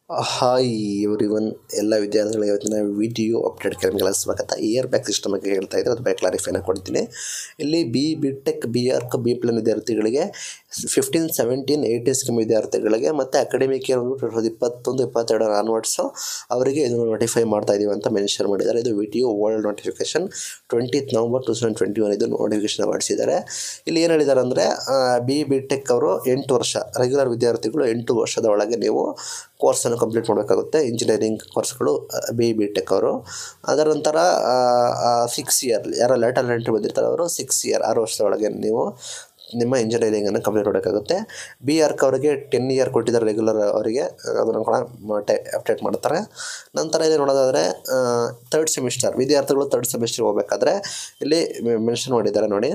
hi every one ಎಲ್ಲ ವಿದ್ಯಾರ್ಥಿಗಳಿಗೆ ಇವತ್ತಿನ ವಿಡಿಯೋ ಅಪ್ಡೇಟ್ ಕೆಲವೊಂದಿಗೆಲ್ಲ ಸ್ವಾಗತ ಇಯರ್ ಬ್ಯಾಕ್ ಸಿಸ್ಟಮ್ ಬಗ್ಗೆ ಹೇಳ್ತಾ ಇದ್ದರೆ ಅದು ಬಗ್ಗೆ ಕ್ಲಾರಿಫೈನ ಕೊಡ್ತೀನಿ ಇಲ್ಲಿ B B tech B arch B plan ವಿದ್ಯಾರ್ಥಿಗಳಿಗೆ ಫಿಫ್ಟೀನ್ ಸೆವೆಂಟೀನ್ ಏಯ್ಟೀನ್ ಸ್ಕೀಮ್ ವಿದ್ಯಾರ್ಥಿಗಳಿಗೆ ಮತ್ತು ಅಕಾಡೆಮಿಕ್ ಇಯರ್ ಒಂದು ಟೂ ಸಾವಿರದ ಇಪ್ಪತ್ತೊಂದು ಇಪ್ಪತ್ತೆರಡರ ಆನ್ವರ್ಡ್ಸು ಅವರಿಗೆ ಇದನ್ನು ನೋಟಿಫೈ ಮಾಡ್ತಾ ಇದ್ದೀವಿ ಅಂತ ಮೆನ್ಷನ್ ಮಾಡಿದ್ದಾರೆ ಇದು video world notification twentieth November two thousand twenty one ಇದು ನೋಟಿಫಿಕೇಶನ್ ಹೊರಡಿಸಿದ್ದಾರೆ ಇಲ್ಲಿ ಏನು ಹೇಳಿದ್ದಾರೆ ಅಂದರೆ ಬಿ ಬಿ ಟೆಕ್ ಅವರು ಎಂಟು ವರ್ಷ ರೆಗ್ಯುಲರ್ ವಿದ್ಯಾರ್ಥಿಗಳು ಎಂಟು ವರ್ಷದ ಒಳಗೆ ನೀವು ಕೋರ್ಸನ್ನು ಕಂಪ್ಲೀಟ್ ಮಾಡಬೇಕಾಗುತ್ತೆ ಇಂಜಿನಿಯರಿಂಗ್ ಕೋರ್ಸ್ಗಳು ಬಿ ಬಿ ಟೆಕ್ ಅವರು ಅದರ ನಂತರ ಸಿಕ್ಸ್ ಇಯರ್ ಯಾರೋ ಲೇಟರ್ ಎಂಟ್ರಿ ಬಂದಿರ್ತಾರೆ ಅವರು ಸಿಕ್ಸ್ ಇಯರ್ ಆರು ವರ್ಷದ ಒಳಗೆ ನೀವು ನಿಮ್ಮ ಇಂಜಿನಿಯರಿಂಗನ್ನು ಕಂಪ್ಲೀಟ್ ಮಾಡಬೇಕಾಗುತ್ತೆ ಬಿ ಆರ್ಕ್ ಅವರಿಗೆ ಟೆನ್ ಇಯರ್ ಕೊಟ್ಟಿದ್ದಾರೆ ರೆಗ್ಯುಲರ್ ಅವರಿಗೆ ಅದನ್ನು ಕೂಡ ಟೆ ಅಪ್ಡೇಟ್ ಮಾಡ್ತಾರೆ ನಂತರ ಇದು ನೋಡೋದಾದರೆ ತರ್ಡ್ ಸೆಮಿಸ್ಟರ್ ವಿದ್ಯಾರ್ಥಿಗಳು ತರ್ಡ್ ಸೆಮಿಸ್ಟರ್ ಹೋಗಬೇಕಾದ್ರೆ ಇಲ್ಲಿ ಮೆನ್ಷನ್ ಮಾಡಿದ್ದಾರೆ ನೋಡಿ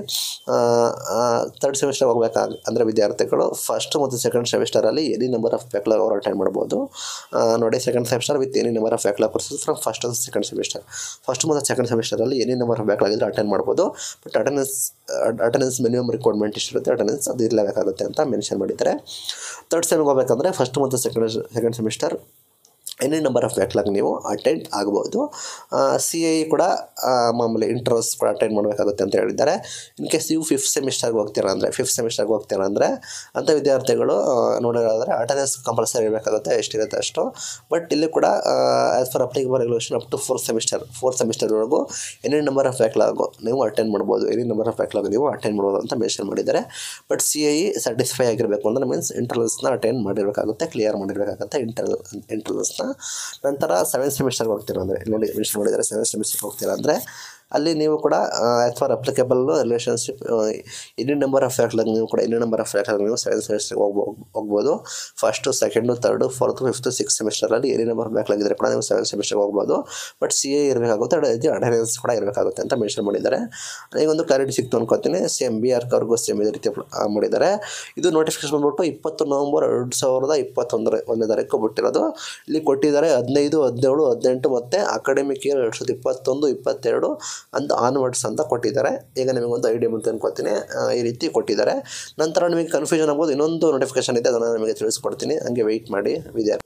ತರ್ಡ್ ಸೆಮಿಸ್ಟರ್ ಹೋಗ್ಬೇಕಾಗ ಅಂದರೆ ವಿದ್ಯಾರ್ಥಿಗಳು ಫಸ್ಟ್ ಮತ್ತು ಸೆಕೆಂಡ್ ಸೆಮಿಸ್ಟರಲ್ಲಿ ಎನಿ ನಂಬರ್ ಆಫ್ ಬ್ಯಾಕ್ಲಾಗ್ ಅವರು ಅಟೆಂಡ್ ಮಾಡ್ಬೋದು ಆ, ನೋಡಿ second semester with any number of backlog courses from first ಮತ್ತು ಸೆಕೆಂಡ್ ಸೆಮಿಸ್ಟರ್ ಫಸ್ಟ್ ಮತ್ತು ಸೆಕೆಂಡ್ ಸೆಮಿಸ್ಟರಲ್ಲಿ ಎನಿ ನಂಬರ್ ಆಫ್ ಬ್ಯಾಕ್ಲಾಗ್ ಇದ್ದರೆ ಅಟೆಂಡ್ ಮಾಡ್ಬೋದು but attendance attendance minimum requirement ಇಷ್ಟಿರುತ್ತೆ ಅಟೆಂಡೆನ್ಸ್ ಅದು ಇರಲೇಬೇಕಾಗುತ್ತೆ ಅಂತ ಮೆನ್ಷನ್ ಮಾಡಿದ್ದಾರೆ ತರ್ಡ್ ಸೆಮಿಗೆ ಹೋಗ್ಬೇಕಂದ್ರೆ ಫಸ್ಟ್ ಮತ್ತು second second semester any number of backlog ನೀವು ಅಟೆಂಡ್ ಆಗ್ಬೋದು ಸಿ ಐ ಕೂಡ ಆ, ಮಾಮೂಲಿ ಇಂಟ್ರಸ್ ಕೂಡ ಅಟೆಂಡ್ ಮಾಡಬೇಕಾಗುತ್ತೆ ಅಂತ ಹೇಳಿದ್ದಾರೆ ಇನ್ ಕೇಸ್ ನೀವು ಫಿಫ್ತ್ ಸೆಮಿಸ್ಟರ್ಗೆ ಹೋಗ್ತೀರಾ ಅಂದರೆ ಫಿಫ್ತ್ ಸೆಮಿಸ್ಟರ್ಗೆ ಹೋಗ್ತೀರಾ ಅಂದರೆ ಅಂಥ ವಿದ್ಯಾರ್ಥಿಗಳು ಆ, ನೋಡೋದಾದರೆ ಅಟೆಂಡೆನ್ಸ್ ಕಂಪಲ್ಸರಿ ಇರಬೇಕಾಗುತ್ತೆ ಎಷ್ಟಿರುತ್ತೆ ಅಷ್ಟು ಬಟ್ ಇಲ್ಲಿ ಕೂಡ as far applicable regulation up to fourth semester fourth ಸೆಮಿಸ್ಟರ್ವರೆಗೂ ಎನಿ ನಂಬರ್ ಆಫ್ ಬ್ಯಾಕ್ಲಾಗು ನೀವು ಅಟೆಂಡ್ ಮಾಡ್ಬೋದು ಎನಿ ನಂಬರ್ ಆಫ್ ಬ್ಯಾಕ್ಲಾಗ್ ನೀವು ಅಟೆಂಡ್ ಮಾಡ್ಬೋದು ಅಂತ ಮೆನ್ಷನ್ ಮಾಡಿದ್ದಾರೆ ಬಟ್ ಸಿ ಐ ಸ್ಯಾಟಿಸ್ಫೈ ಆಗಿರಬೇಕು ಅಂದರೆ ಮೀನ್ಸ್ ಇಂಟರ್ನಲ್ಸ್ನ ಅಟೆಂಡ್ ಮಾಡಿರಬೇಕಾಗುತ್ತೆ ಕ್ಲಿಯರ್ ಮಾಡಿರಬೇಕಾಗುತ್ತೆ ಇಂಟರ್ನಲ್ ಇಂಟರ್ನಲ್ಸ್ನ ನಂತರ ಸೆವೆಂತ್ ಸೆಮಿಸ್ಟರ್ಗೆ ಹೋಗ್ತೀರಾ ಅಂದರೆ ನೋಡಿ ಮೆನ್ಷನ್ ಮಾಡಿದ್ದಾರೆ ಸೆವೆಂತ್ ಸೆಮಿಸ್ಟರ್ಗೆ ಹೋಗ್ತೀರಾ ಅಂದರೆ ಅಲ್ಲಿ ನೀವು ಕೂಡ as far applicable relationship any number of backlog ನೀವು ಕೂಡ ಎನಿ ನಂಬರ್ ಆಫ್ ಬ್ಯಾಕ್ಲಾಗ್ ನೀವು ಸೆವೆಂತ್ ಸೆಮಿಸ್ಟರ್ಗೆ ಹೋಗ್ಬೋ ಹೋಗ್ಬೋದು first second third fourth fifth six ಸೆಮಿಸ್ಟರಲ್ಲಿ ಎನಿ ನಂಬರ್ ಬ್ಯಾಕ್ಲಾಗ್ ಇದ್ದರೆ ಕೂಡ ನೀವು ಸೆವೆಂತ್ ಸೆಮಿಸ್ಟರ್ಗೆ ಹೋಗ್ಬೋದು ಬಟ್ ಸಿ ಎ ಇರಬೇಕಾಗುತ್ತೆ ಅದೇ ರೀತಿ ಅಟೆಂಡೆನ್ಸ್ ಕೂಡ ಇರಬೇಕಾಗುತ್ತೆ ಅಂತ ಮೆನ್ಷನ್ ಮಾಡಿದ್ದಾರೆ ಈಗ ಒಂದು ಕ್ಲಾರಿಟಿ ಸಿಕ್ತು ಅನ್ಕೋತೀನಿ ಸೇಮ್ ಬಿ ಆರ್ ಅವ್ರಿಗೂ ಸೇಮ್ ಇದೇ ರೀತಿ ಆ, ಮಾಡಿದ್ದಾರೆ ಇದು ನೋಟಿಫಿಕೇಶನ್ ಬಂದ್ಬಿಟ್ಟು ಇಪ್ಪತ್ತು ನವಂಬರ್ ಎರಡು ಸಾವಿರದ ಇಪ್ಪತ್ತೊಂದರ ಒಂದನೇ ತಾರೀಕು ಬಿಟ್ಟಿರೋದು ಇಲ್ಲಿ ಕೊಟ್ಟಿದ್ದಾರೆ ಹದಿನೈದು ಹದಿನೇಳು ಹದಿನೆಂಟು ಮತ್ತು ಅಕಾಡೆಮಿಕ್ ಇಯರ್ ಎರಡು ಸಾವಿರದ ಇಪ್ಪತ್ತೊಂದು ಇಪ್ಪತ್ತೆರಡು ಅಂತ ಆನ್ವರ್ಡ್ಸ್ ಅಂತ ಕೊಟ್ಟಿದ್ದಾರೆ ಈಗ ನಿಮಗೊಂದು ಐಡಿಯಾ ಬಂತು ಅನ್ಕೋತೀನಿ ಆ, ಈ ರೀತಿ ಕೊಟ್ಟಿದ್ದಾರೆ ನಂತರ ನಿಮಗೆ ಕನ್ಫ್ಯೂಷನ್ ಆಗ್ಬೋದು ಇನ್ನೊಂದು ನೋಟಿಫಿಕೇಶನ್ ಇದೆ ಅದನ್ನು ನಿಮಗೆ ತಿಳಿಸ್ಕೊಡ್ತೀನಿ ಹಂಗೆ ವೆಯ್ಟ್ ಮಾಡಿ ವಿದ್ಯಾರ್ಥಿ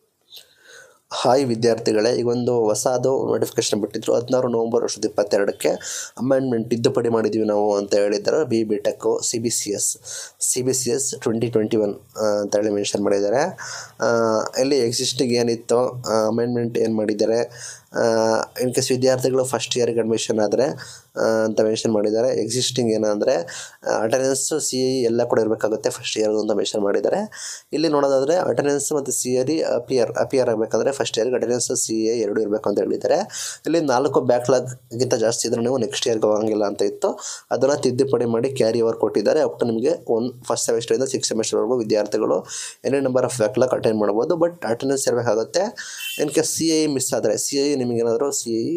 ಹಾಯ್ ವಿದ್ಯಾರ್ಥಿಗಳೇ ಈಗ ಒಂದು ಹೊಸದು ನೋಟಿಫಿಕೇಶನ್ ಬಿಟ್ಟಿದ್ರು ಹದಿನಾರು ನವಂಬರ್ ವರ್ಷದ ಇಪ್ಪತ್ತೆರಡಕ್ಕೆ ಅಮೆಂಡ್ಮೆಂಟ್ ತಿದ್ದುಪಡಿ ಮಾಡಿದ್ದೀವಿ ನಾವು ಅಂತ ಹೇಳಿದ್ದಾರೆ B B tech C B C S C B C S twenty twenty one ಅಂತ ಹೇಳಿ ಮೆನ್ಷನ್ ಮಾಡಿದ್ದಾರೆ ಆ, ಇಲ್ಲಿ ಎಕ್ಸಿಸ್ಟಿಂಗ್ ಏನಿತ್ತು ಅಮೆಂಡ್ಮೆಂಟ್ ಏನು ಮಾಡಿದ್ದಾರೆ ಇನ್ ಕೇಸ್ ವಿದ್ಯಾರ್ಥಿಗಳು ಫಸ್ಟ್ ಇಯರ್ಗೆ ಅಡ್ಮಿಷನ್ ಆದರೆ ಅಂತ ಮೆನ್ಷನ್ ಮಾಡಿದ್ದಾರೆ ಎಕ್ಸಿಸ್ಟಿಂಗ್ ಏನಂದರೆ ಅಟೆಂಡೆನ್ಸು ಸಿ ಐ ಎಲ್ಲ ಕೂಡ ಇರಬೇಕಾಗುತ್ತೆ ಫಸ್ಟ್ ಇಯರ್ ಅಂತ ಮೆನ್ಷನ್ ಮಾಡಿದ್ದಾರೆ ಇಲ್ಲಿ ನೋಡೋದಾದರೆ ಅಟೆಂಡೆನ್ಸ್ ಮತ್ತು ಸಿ ಐ ಅಪಿಯರ್ ಅಪಿಯರ್ ಆಗಬೇಕಂದ್ರೆ ಫಸ್ಟ್ ಇಯರ್ಗೆ ಅಟೆಂಡೆನ್ಸ್ ಸಿ ಎ ಎರಡು ಇರಬೇಕು ಅಂತ ಹೇಳಿದ್ದಾರೆ ಇಲ್ಲಿ ನಾಲ್ಕು ಬ್ಯಾಕ್ಲಾಗ್ಗಿಂತ ಜಾಸ್ತಿ ಇದ್ರೆ ನೀವು ನೆಕ್ಸ್ಟ್ ಇಯರ್ಗೆ ಹೋಗಂಗಿಲ್ಲ ಅಂತ ಇತ್ತು ಅದನ್ನು ತಿದ್ದುಪಡಿ ಮಾಡಿ ಕ್ಯಾರಿ ಓವರ್ ಕೊಟ್ಟಿದ್ದಾರೆ ಅಪ್ ಟು ನಿಮಗೆ ಒನ್ ಫಸ್ಟ್ ಸೆಮಿಸ್ಟರಿಂದ ಸಿಕ್ಸ್ ಸೆಮಿಸ್ಟರ್ವರೆಗೂ ವಿದ್ಯಾರ್ಥಿಗಳು any number of backlog attend ಮಾಡ್ಬೋದು ಬಟ್ ಅಟೆಂಡೆನ್ಸ್ ಇರಬೇಕಾಗುತ್ತೆ in case C I miss ಆದರೆ ಸಿ ಐ ನಿಮಗೇನಾದರೂ ಸಿ ಐ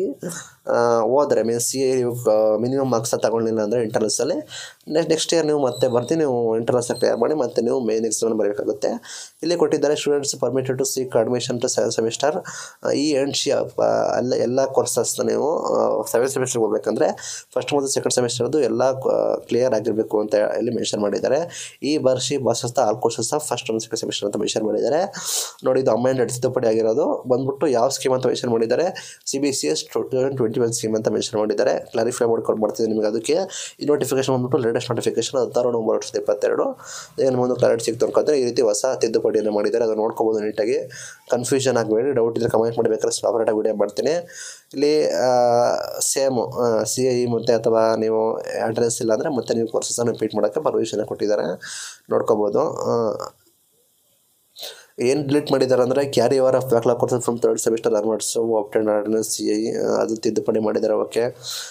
ಹೋದರೆ means C I minimum marks ತಗೊಳ್ಳಿಲ್ಲ ಅಂದರೆ ಇಂಟರ್ನಲ್ಸಲ್ಲಿ ನೆಕ್ಸ್ಟ್ ಇಯರ್ ನೀವು ಮತ್ತೆ ಬರ್ತೀನಿ ನೀವು ಇಂಟರ್ನಲ್ಸ್ ಕ್ಲಿಯರ್ ಮಾಡಿ ಮತ್ತೆ ನೀವು ಮೇನ್ ಎಕ್ಸಾಮ್ ಬರಬೇಕಾಗುತ್ತೆ ಇಲ್ಲಿ ಕೊಟ್ಟಿದ್ದಾರೆ students permitted to seek admission to seven semester ಈ ಎಂಡ್ ಶಿ ಎಲ್ಲ ಎಲ್ಲ ಕೋರ್ಸಸ್ನ ನೀವು ಸೆವೆನ್ ಸೆಮಿಸ್ಟರ್ಗೆ ಹೋಗ್ಬೇಕಂದ್ರೆ ಫಸ್ಟ್ ಮತ್ತು ಸೆಕೆಂಡ್ ಸೆಮಿಸ್ಟರ್ದು ಎಲ್ಲ ಕ್ಲಿಯರ್ ಆಗಿರಬೇಕು ಅಂತ ಇಲ್ಲಿ ಮೆನ್ಷನ್ ಮಾಡಿದ್ದಾರೆ ಈ ವರ್ಷಿ ಬಸಸ್ತ ಆಲ್ ಕೋರ್ಸಸ್ ಫಸ್ಟ್ ಒಂದು ಸೆಕೆಂಡ್ ಸೆಮಿಸ್ಟರ್ ಅಂತ ಮೆನ್ಷನ್ ಮಾಡಿದ್ದಾರೆ ನೋಡಿ ಇದು ಅಮೆಂಡೆಡ್ ತಿದ್ದುಪಡಿ ಆಗಿರೋದು ಬಂದ್ಬಿಟ್ಟು ಯಾವ ಸ್ಕೀಮ್ ಅಂತ ಮೆನ್ಷನ್ ಮಾಡಿದ್ದಾರೆ C B C S two thousand twenty one scheme ಅಂತ ಮೆನ್ಷನ್ ಮಾಡಿದ್ದಾರೆ ಕ್ಲಾರಿಫೈ ಮಾಡ್ಕೊಂಡು ಬರ್ತೀನಿ ನಿಮಗೆ ಅದಕ್ಕೆ ಈ ನೋಟಿಫಿಕೇಶನ್ ಬಂದ್ಬಿಟ್ಟು ಲೇಟೆಸ್ಟ್ ನೋಟಿಫಿಕೇಶನ್ ಹದಿನಾರು ನವಂಬರ್ ಎರಡು ಸಾವಿರದ ಇಪ್ಪತ್ತೆರಡು ಏನು ಒಂದು ಕ್ಲಾರಿಟಿ ಸಿಕ್ತು ಅನ್ಕೊಂಡ್ರೆ ಈ ರೀತಿ ಹೊಸ ತಿದ್ದುಪಡಿಯನ್ನು ಮಾಡಿದ್ದಾರೆ ಅದನ್ನು ನೋಡ್ಕೋಬೋದು ನೀಟಾಗಿ ಕನ್ಫ್ಯೂಷನ್ ಆಗಬೇಡಿ ಡೌಟ್ ಇದ್ದರೆ ಕಮೆಂಟ್ ಮಾಡಬೇಕಾದ್ರೆ ಸಪ್ರೇಟಾಗಿ ವಿಡಿಯೋ ಮಾಡ್ತೀನಿ ಇಲ್ಲಿ ಸೇಮು ಸಿ ಐ ಮತ್ತು ಅಥವಾ ನೀವು ಅಡ್ರೆಸ್ ಇಲ್ಲ ಅಂದರೆ ಮತ್ತೆ ನೀವು ಕೋರ್ಸಸನ್ನು ರಿಪೀಟ್ ಮಾಡೋಕ್ಕೆ ಪರ್ಮಿಷನ್ ಕೊಟ್ಟಿದ್ದಾರೆ ನೋಡ್ಕೋಬೋದು ಆ, ಏನು ಡಿಲೀಟ್ ಮಾಡಿದ್ದಾರೆ ಅಂದರೆ carry over of backlog courses from third semester onwards ಆಪ್ಟೆಂಡ್ ಅಟೆಂಡೆನ್ಸ್ ಸಿ ಐ ಅದು ತಿದ್ದುಪಡಿ ಮಾಡಿದ್ದಾರೆ okay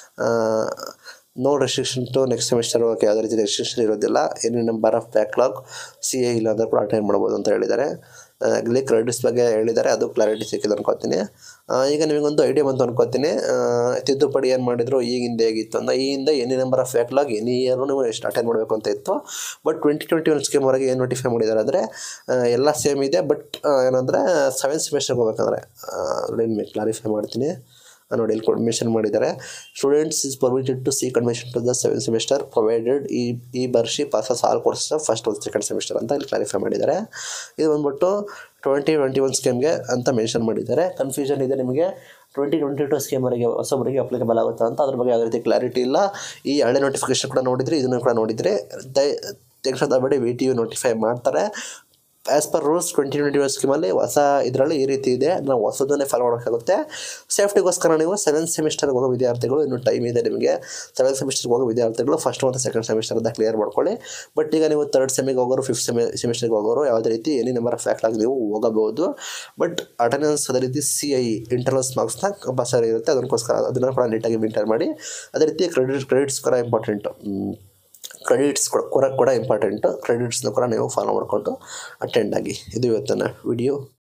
no restriction to next semester okay ಯಾವುದೇ ರೀತಿ ರೆಸ್ಟ್ರಿಕ್ಷನ್ ಇರೋದಿಲ್ಲ any number of backlog C I ಇಲ್ಲ ಅಂದರೆ ಕೂಡ ಅಟೆಂಡ್ ಮಾಡ್ಬೋದು ಅಂತ ಹೇಳಿದ್ದಾರೆ ಇಲ್ಲಿ ಕ್ರೆಡಿಟ್ಸ್ ಬಗ್ಗೆ ಹೇಳಿದ್ದಾರೆ ಅದು ಕ್ಲಾರಿಟಿ ಸಿಕ್ಕಿದೆ ಅನ್ಕೋತೀನಿ ಆ, ಈಗ ನಿಮಗೊಂದು ಐಡಿಯಾ ಬಂತು ಅನ್ಕೋತೀನಿ ಆ, ತಿದ್ದುಪಡಿ ಏನು ಮಾಡಿದ್ರು ಈಗ ಹಿಂದೆ ಹೇಗಿತ್ತು ಅಂದರೆ ಈ ಹಿಂದೆ any number of backlog any year ನೀವು ಎಷ್ಟು ಅಟೆಂಡ್ ಮಾಡಬೇಕು ಅಂತ ಇತ್ತು ಬಟ್ ಟ್ವೆಂಟಿ ಟ್ವೆಂಟಿ ಒನ್ ಸ್ಕೀಮ್ವರೆಗೆ ಏನು ನೋಟಿಫೈ ಮಾಡಿದ್ದಾರೆ ಅಂದರೆ ಎಲ್ಲ ಸೇಮ್ ಇದೆ ಬಟ್ ಏನಂದರೆ ಸೆವೆಂತ್ ಸೆಮಿಸ್ಟರ್ಗೆ ಹೋಗ್ಬೇಕಂದ್ರೆ ನಿಮಗೆ ಕ್ಲಾರಿಫೈ ಮಾಡ್ತೀನಿ ನೋಡಿ ಇಲ್ಲಿ ಮೆನ್ಷನ್ ಮಾಡಿದ್ದಾರೆ students is permitted to see convention to the seven semester provided ಈ ಈ ವರ್ಷಿ ಪಾಸಸ್ ಆಲ್ ಕೋರ್ಸಸ್ ಫಸ್ಟ್ ಒಂದು ಸೆಕೆಂಡ್ ಸೆಮಿಸ್ಟರ್ ಅಂತ ಇಲ್ಲಿ ಕ್ಲಾರಿಫೈ ಮಾಡಿದ್ದಾರೆ ಇದು ಬಂದ್ಬಿಟ್ಟು ಟ್ವೆಂಟಿ ಟ್ವೆಂಟಿ ಒನ್ ಸ್ಕೀಮ್ಗೆ ಅಂತ ಮೆನ್ಷನ್ ಮಾಡಿದ್ದಾರೆ ಕನ್ಫ್ಯೂಷನ್ ಇದೆ ನಿಮಗೆ ಟ್ವೆಂಟಿ ಟ್ವೆಂಟಿ ಟು ಸ್ಕೀಮರಿಗೆ ಹೊಸಬರಿಗೆ ಅಪ್ಲಿಕೇಬಲ್ ಆಗುತ್ತಾ ಅಂತ ಅದ್ರ ಬಗ್ಗೆ ಯಾವುದೇ ರೀತಿ ಕ್ಲಾರಿಟಿ ಇಲ್ಲ ಈ ಹಳೆ ನೋಟಿಫಿಕೇಶನ್ ಕೂಡ ನೋಡಿದರೆ ಇದನ್ನು ಕೂಡ ನೋಡಿದರೆ ದಯ ಟೆನ್ಷನ್ ತಗಬೇಡಿ ವಿ ಟಿ ಯು ನೋಟಿಫೈ ಮಾಡ್ತಾರೆ as per rules twenty twenty one ಸ್ಕೀಮಲ್ಲಿ ಹೊಸ ಇದರಲ್ಲಿ ಈ ರೀತಿ ಇದೆ ನಾವು ಹೊಸದನ್ನೇ ಫಾಲೋ ಮಾಡೋಕ್ಕಾಗುತ್ತೆ ಸೇಫ್ಟಿಗೋಸ್ಕರ ನೀವು ಸೆವೆನ್ ಸೆಮಿಸ್ಟರ್ಗೆ ಹೋಗೋ ವಿದ್ಯಾರ್ಥಿಗಳು ಇನ್ನೂ ಟೈಮ್ ಇದೆ ನಿಮಗೆ ಸೆವೆನ್ ಸೆಮಿಸ್ಟರ್ಗೆ ಹೋಗೋ ವಿದ್ಯಾರ್ಥಿಗಳು ಫಸ್ಟ್ ಮತ್ತು ಸೆಕೆಂಡ್ ಸೆಮಿಸ್ಟರ್ದ ಕ್ಲಿಯರ್ ಮಾಡ್ಕೊಳ್ಳಿ ಬಟ್ ಈಗ ನೀವು ತರ್ಡ್ ಸೆಮಿಗೆ ಹೋಗೋರು ಫಿಫ್ತ್ ಸೆಮಿ ಸೆಮಿಸ್ಟರ್ಗೆ ಹೋಗೋರು ಯಾವುದೇ ರೀತಿ ಎನಿ ನಂಬರ್ ಆಫ್ ಫ್ಯಾಕ್ಟ್ ಆಗಿ ನೀವು ಹೋಗಬಹುದು ಬಟ್ ಅಟೆಂಡೆನ್ಸ್ ಅದೇ ರೀತಿ ಸಿ ಐ ಇಂಟರ್ನಲ್ಸ್ ಮಾರ್ಕ್ಸ್ನ ಕಂಪಲ್ಸರಿ ಇರುತ್ತೆ ಅದಕ್ಕೋಸ್ಕರ ಅದನ್ನು ಕೂಡ ನೀಟಾಗಿ ಮೇಂಟೈನ್ ಮಾಡಿ ಅದೇ ರೀತಿ ಕ್ರೆಡಿಟ್ ಕ್ರೆಡಿಟ್ಸ್ ಕೂಡ ಇಂಪಾರ್ಟೆಂಟು ಕ್ರೆಡಿಟ್ಸ್ ಕೂಡ ಕೂಡ ಕೂಡ ಇಂಪಾರ್ಟೆಂಟು ಕ್ರೆಡಿಟ್ಸ್ನ ಕೂಡ ನೀವು ಫಾಲೋ ಮಾಡಿಕೊಂಡು ಅಟೆಂಡ್ ಆಗಿ ಇದು ಇವತ್ತಿನ ವಿಡಿಯೋ